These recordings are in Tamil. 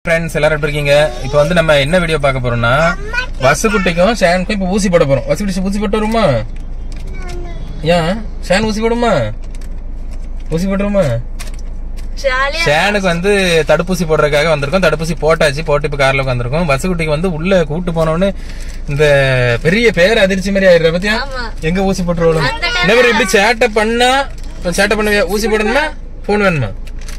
ஃப்ரெண்ட்ஸ் எல்லாரும் எப்படி இருக்கீங்க இப்போ வந்து நம்ம என்ன வீடியோ பார்க்க போறோம்னா வசுக்குட்டிக்கும் ஷேனுக்கும் இப்போ ஊசி போட போறோம் வசுக்குட்டி ஊசி போட்டு வருமா ஏன் ஷேன் ஊசி போடுமா ஊசி போட்டுருமா ஜாலியா ஷேனுக்கு வந்து தடுப்பூசி போடுறதுக்காக வந்திருக்கோம் தடுப்பூசி போட்டாச்சு போட்டு இப்போ கார்ல உட்காந்துருக்கோம் வசுக்குட்டிக்கு வந்து உள்ள கூட்டு போனோன்னு இந்த பெரிய பேர் அதிர்ச்சி மாதிரி ஆயிடுற பத்தியா ஆமா. எங்க ஊசி போட்டுருவோம் அந்த இந்த மாதிரி இப்படி சேட்டை பண்ணா இப்ப சேட்டை பண்ண ஊசி போடணுமா போன் வேணுமா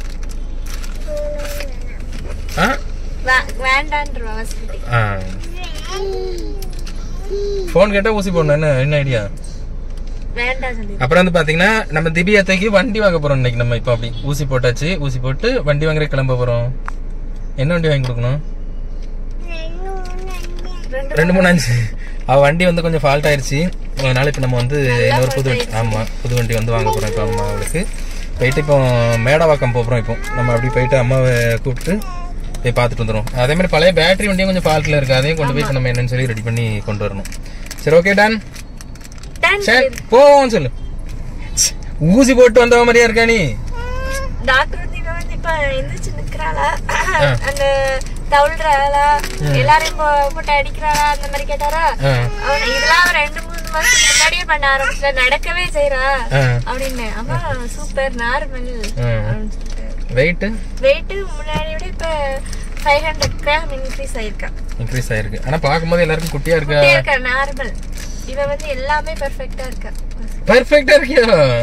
ஆ வே- வேண்டான்றுவா வசதி ஆ போன் கேட்டா ஊசி போடணும் என்ன என்ன ஐடியா வேண்டாம் சொல்லி அப்புறம் வந்து பாத்தீங்கன்னா நம்ம திவ்யாத்தைக்கு வண்டி வாங்க போறோம் இன்னைக்கு நம்ம இப்போ அப்படி ஊசி போட்டாச்சு ஊசி போட்டு வண்டி வாங்குற கிளம்ப போறோம் என்ன வண்டி வாங்கி கொடுக்கணும் ரெண்டு ரெண்டு மூணு அஞ்சு அவ வண்டி வந்து கொஞ்சம் ஃபால்ட் ஆயிருச்சு அதனால இப்போ நம்ம வந்து இன்னொரு புது வண்டி ஆமா புது வண்டி வந்து வாங்க போறோம் இப்போ அம்மா அவளுக்கு போயிட்டு இப்போ மேடவாக்கம் போறோம் இப்போ நம்ம அப்படி போயிட்டு அம்மாவை கூப்பிட்டு போய் பார்த்துட்டு வந்துடும் அதே மாதிரி பழைய பேட்டரி வண்டியும் கொஞ்சம் ஃபால்ட்ல இருக்கு அதையும் கொண்டு போய் இப்ப நம்ம என்னன்னு சொல்லி ரெடி பண்ணி கொண்டு வரணும் சரி ஓகே டன் டன் சரி போவோம் சொல்லு ச்ச, ஊசி போட்டு வந்தவ மாதிரியா இருக்கா நீ டாக்டர் வந்து இவன் வந்து இப்ப எந்திரிச்சு நிக்கிறாளா அந்த தவுள்றாளா எல்லாரையும் போ- போட்டு அடிக்கிறாளா அந்த மாதிரி கேட்டாரா ஆ, அவன் இதெல்லாம் அவன் ரெண்டு மூணு மாசத்துக்கு முன்னாடியே பண்ண ஆரம்பிச்சுட்டா நடக்கவே செய்யறா ஆ. அப்படின்னு ஆமா சூப்பர் நார்மல் ம். அப்படின்னு சொல்லிட்டு வெயிட் வெயிட் முன்னாடி விட இப்ப ஃபைவ் ஹண்ட்ரட் கிராம் இன்க்ரீஸ் ஆயிருக்கா இன்க்ரீஸ் ஆயிருக்கு ஆனா பாக்கும்போது எல்லாருக்கும் குட்டியா இருக்கா குட்டியா இருக்கா நார்மல் இவ வந்து எல்லாமே பெர்ஃபெக்ட்டா இருக்கா பெர்ஃபெக்டா இருக்கியா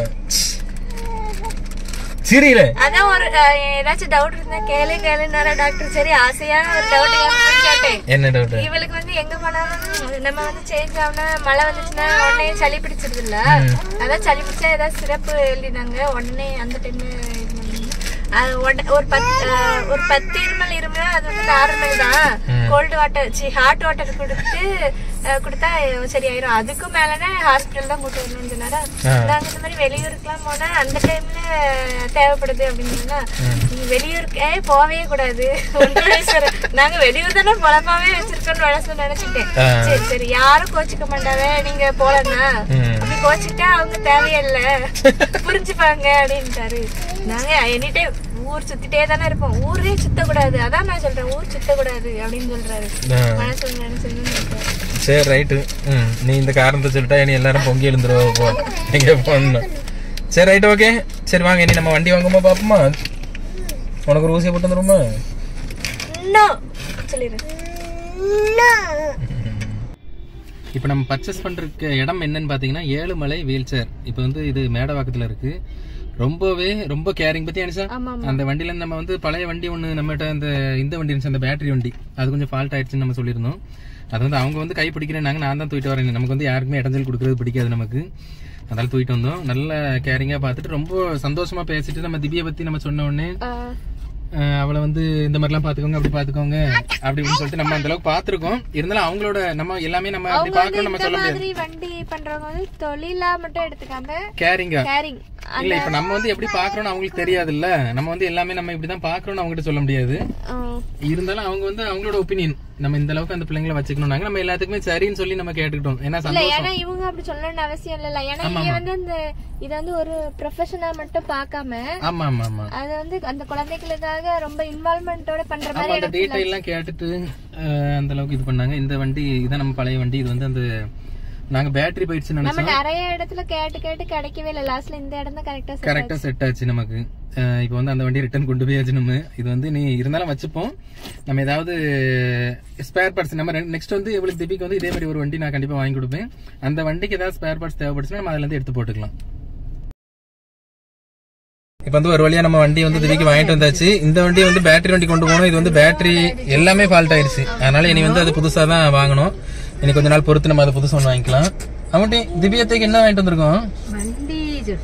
சிரியில அதான் ஒரு அஹ், ஏதாச்சும் டவுட் இருந்தா கேளு கேளுன்னாரா டாக்டர் சரி ஆசையா ஒரு டவுட் கேட்டேன் என்ன டவுட் இவளுக்கு வந்து எங்க போனாலும் நம்ம வந்து சேஞ்ச் ஆகுனா மழை வந்துச்சுன்னா உடனே சளி பிடிச்சிருது இல்ல அதான் சளி பிடிச்சா ஏதாவது சிறப்பு எழுதினாங்க உடனே அந்த டைம்ல அது உட- ஒரு பத்து அஹ், ஒரு பத்து இருமல் இருமல் அது வந்து நார்மல் தான் கோல்டு வாட்டர் சி ஹாட் வாட்டர் கொடுத்து அஹ், கொடுத்தா சரியாயிரும் அதுக்கும் மேலனா ஹாஸ்பிட்டல் தான் கூட்டு வரணும்னு சொன்னாரா நாங்க இந்த மாதிரி வெளியூருக்குலாம் போனா அந்த டைம்ல தேவைப்படுது அப்படின்னா நீ வெளியூருக்கே போவே கூடாது உண்மையிலே நாங்க வெளியூர் தானே பொழப்பாவே வச்சிருக்கோம்னு மனசுல நினைச்சிட்டேன் ஆ. சரி சரி யாரும் கோச்சிக்க மாட்டாவே நீங்க போலன்னா ம். அப்படி கோச்சிக்கிட்டா அவங்க தேவையில்ல புரிஞ்சுப்பாங்க அப்படின்ட்டாரு நாங்க எனி டைம் ஊர் சுத்திட்டே தானே இருப்போம் ஊரே சுத்தக்கூடாது அதான் நான் சொல்றேன் ஊர் சுத்தக்கூடாது அப்படின்னு சொல்றாரு ஆ. மனசுல நினைச்சிருந்தேன் சரி ரைட்டு ம் நீ இந்த காரணத்தை சொல்லிட்டா இனி எல்லாரும் பொங்கி எழுந்துருவா போ எங்க போகணும் சரி ரைட் ஓகே சரி வாங்க இனி நம்ம வண்டி வாங்குமா பாப்போமா உனக்கு ஒரு ஊசியை போட்டு வந்துருமா நோ சொல்லிடு இப்போ நம்ம பர்ச்சேஸ் பண்றதுக்கு இடம் என்னன்னு பாத்தீங்கன்னா ஏழுமலை வீல் சேர் இப்போ வந்து இது மேடவாக்கத்துல இருக்கு ரொம்பவே ரொம்ப கேரிங் பத்தி அனிஷா ஆமா அந்த வண்டியில இருந்து நம்ம வந்து பழைய வண்டி ஒண்ணு நம்மகிட்ட அந்த இந்த வண்டி இருந்துச்சு அந்த பேட்டரி வண்டி அது கொஞ்சம் ஃபால்ட் ஆயிடுச்சுன்னு நம்ம சொல்லியிருந்தோம் அது வந்து அவங்க வந்து கை பிடிக்கிறேன்னாங்க நான் தான் தூக்கிட்டு வரேன் நமக்கு வந்து யாருக்குமே இடைஞ்சல் கொடுக்கறது பிடிக்காது நமக்கு அதனால தூக்கிட்டு வந்தோம் நல்ல கேரிங்கா பார்த்துட்டு ரொம்ப சந்தோஷமா பேசிட்டு நம்ம திவ்யா பத்தி நம்ம சொன்ன உடனே அஹ், அவளை வந்து இந்த மாதிரிலாம் பாத்துக்கோங்க அப்படி பாத்துக்கோங்க அப்படி இப்படின்னு சொல்லிட்டு நம்ம அந்த அளவுக்கு பாத்துருக்கோம் இருந்தாலும் அவங்களோட நம்ம எல்லாமே நம்ம அப்படி பாக்குறோம் நம்ம சொல்ல முடியாது மாதிரி வண்டி பண்றவங்க வந்து தொழிலா மட்டும் எடுத்துக்காம கேரிங்கா கேரிங் இல்ல இப்ப நம்ம வந்து எப்படி பாக்குறோம்னு அவங்களுக்கு தெரியாதுல்ல நம்ம வந்து எல்லாமே நம்ம இப்படிதான் பாக்குறோம்னு அவங்ககிட்ட சொல்ல முடியாது இருந்தாலும் அவங்க வந்து அவங்களோட ஒப்பீனியன் நம்ம இந்த அளவுக்கு அந்த பிள்ளைங்களை வச்சுக்கணும்னாங்க நம்ம எல்லாத்துக்குமே சரின்னு சொல்லி நம்ம கேட்டுக்கிட்டோம் ஏன்னா இல்ல சந்தோஷம் ஏன்னா இவங்க அப்படி சொல்லணும்னு அவசியம் இல்ல ஏன்னா இங்க வந்து அந்த இத வந்து ஒரு ப்ரொஃபஷனா மட்டும் பார்க்காம ஆமா ஆமா ஆமா அது வந்து அந்த குழந்தைகளுக்காக ரொம்ப இன்வால்மெண்டோட பண்ற ஆமா மாதிரி அந்த டீடைல் எல்லாம் கேட்டுட்டு அஹ், அந்த அளவுக்கு இது பண்ணாங்க இந்த வண்டி இதான் நம்ம பழைய வண்டி இது வந்து அந்த நாங்க பேட்டரி போயிடுச்சுன்னு நம்ம நினைச்சோம் நிறைய இடத்துல கேட்டு கேட்டு கிடைக்கவே இல்ல லாஸ்ட்ல இந்த இடம் தான் கரெக்டா கரெக்டா செட் ஆச்சு நமக்கு அஹ், இப்போ வந்து அந்த வண்டி ரிட்டர்ன் கொண்டு போயாச்சு நம்ம இது வந்து நீ இருந்தாலும் வச்சுப்போம் நம்ம ஏதாவது ஸ்பேர் பார்ட்ஸ் நம்ம நெக்ஸ்ட் வந்து இவளுக்கு திபிக்கு வந்து இதே மாதிரி ஒரு வண்டி நான் கண்டிப்பா வாங்கி கொடுப்பேன் அந்த வண்டிக்கு ஏதாவது ஸ்பேர் பார்ட்ஸ் தேவைப்படுச்சுன்னா நம்ம அதுல இருந்து எடுத்து போட்டுக்கலாம் இப்போ வந்து ஒரு வழியா நம்ம வண்டி வந்து திடீர்னு வாங்கிட்டு வந்தாச்சு இந்த வண்டி வந்து பேட்டரி வண்டி கொண்டு போகணும் இது வந்து பேட்டரி எல்லாமே ஃபால்ட் ஆயிருச்சு அதனால இனி வந்து அது புதுசா தான் வாங்கணும் இனி கொஞ்ச நாள் பொறுத்து நம்ம அதை புதுசு ஒன்று வாங்கிக்கலாம் அமட்டி திவ்யத்துக்கு என்ன வாங்கிட்டு வந்திருக்கோம் வண்டி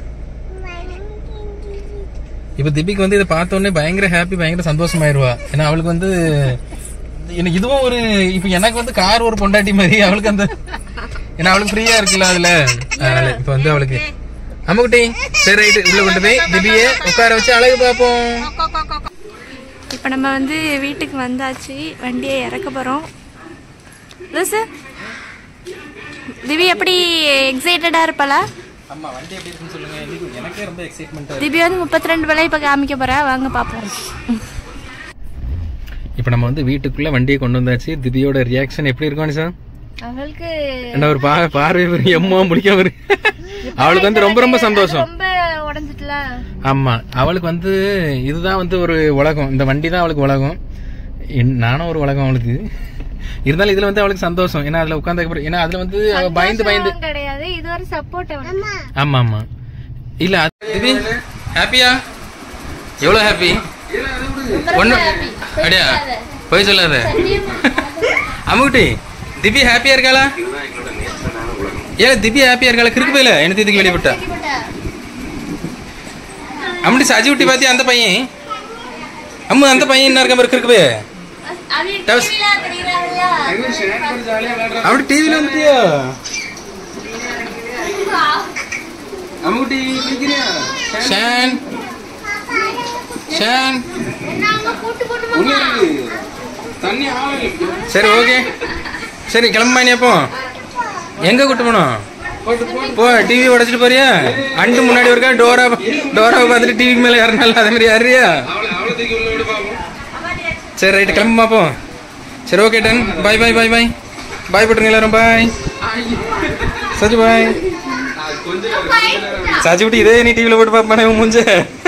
இப்ப திபிக்கு வந்து இதை பார்த்த உடனே பயங்கர ஹாப்பி பயங்கர சந்தோஷமாயிருவா ஏன்னா அவளுக்கு வந்து எனக்கு இதுவும் ஒரு இப்ப எனக்கு வந்து கார் ஒரு பொண்டாட்டி மாதிரி அவளுக்கு அந்த ஏன்னா அவளுக்கு ஃப்ரீயா இருக்குல்ல அதுல அதனால இப்ப வந்து அவளுக்கு அம்முக்குட்டி சரி ரைட்டு உள்ள கொண்டு போய் திபிய உட்கார வச்சு அழகு பார்ப்போம் இப்போ நம்ம வந்து வீட்டுக்கு வந்தாச்சு வண்டியை இறக்க போகிறோம் லூசு திவி எப்படி எக்ஸைட்டடாக இருப்பாளா ஆமா வண்டி எப்படி இருக்குன்னு சொல்லுங்க எனக்கு- எனக்கே ரொம்ப எக்ஸைட்மெண்ட் திவி வந்து முப்பத்தி ரெண்டு விலை இப்போ காமிக்க போகிறா வாங்க பார்ப்போம் இப்போ நம்ம வந்து வீட்டுக்குள்ள வண்டியை கொண்டு வந்தாச்சு திவ்யோட ரியாக்ஷன் எப்படி இருக்கும் சார் அவளுக்கு என்ன ஒரு பா பார்வை வரும் எம்மா முடிக்க வரும் அவளுக்கு வந்து ரொம்ப ரொம்ப சந்தோஷம் ரொம்ப உடஞ்சிட்டுல ஆமா அவளுக்கு வந்து இதுதான் வந்து ஒரு உலகம் இந்த வண்டி தான் அவளுக்கு உலகம் என்- நானும் ஒரு உலகம் அவளுக்கு இருந்தாலும் இதுல வந்து அவளுக்கு சந்தோஷம் ஏன்னா அதுல உட்காந்து ஏன்னா அதுல வந்து அவ பயந்து பயந்து சந்தோஷம் கிடையாது இது ஒரு சப்போர்ட் அவளுக்கு ஆமா ஆமா இல்ல அது- திவி ஹாப்பியா எவ்வளவு ஹாப்பி ஒண்ணு அப்படியா போய் சொல்லாத அம்முக்குட்டி திவ்யா ஹாப்பியா இருக்காளா ஏன் திவ்யா ஹாப்பியா இருக்காளா கிறுக்கு போயில என்ன தீத்துக்கு வெளியே விட்டா அம்முட்டி சஜி விட்டி பாத்தியா அந்த பையன் அம்மு அந்த பையன் என்ன இருக்க மாதிரி கிறுக்கு போய் டவுஸ். அப்படி டிவில வந்துட்டியா அம்முட்டி ஷான் ஷான் சரி ஓகே சரி கிளம்பா நீ அப்போ எங்க கூட்டு போனோம் போ டிவி உடைச்சிட்டு போறியா அண்டு முன்னாடி இருக்கா டோரா டோராவை பார்த்துட்டு டிவிக்கு மேல ஏறினால அதே மாதிரி ஏறியா சரி ரைட்டு கிளம்புமா அப்போ சரி ஓகே டன் பாய் பாய் பாய் பாய் பாய் போட்டுருங்க எல்லாரும் பாய் சஜி பாய் சஜி விட்டு இதே நீ டிவியில் போட்டு பார்ப்பானே உன் மூஞ்ச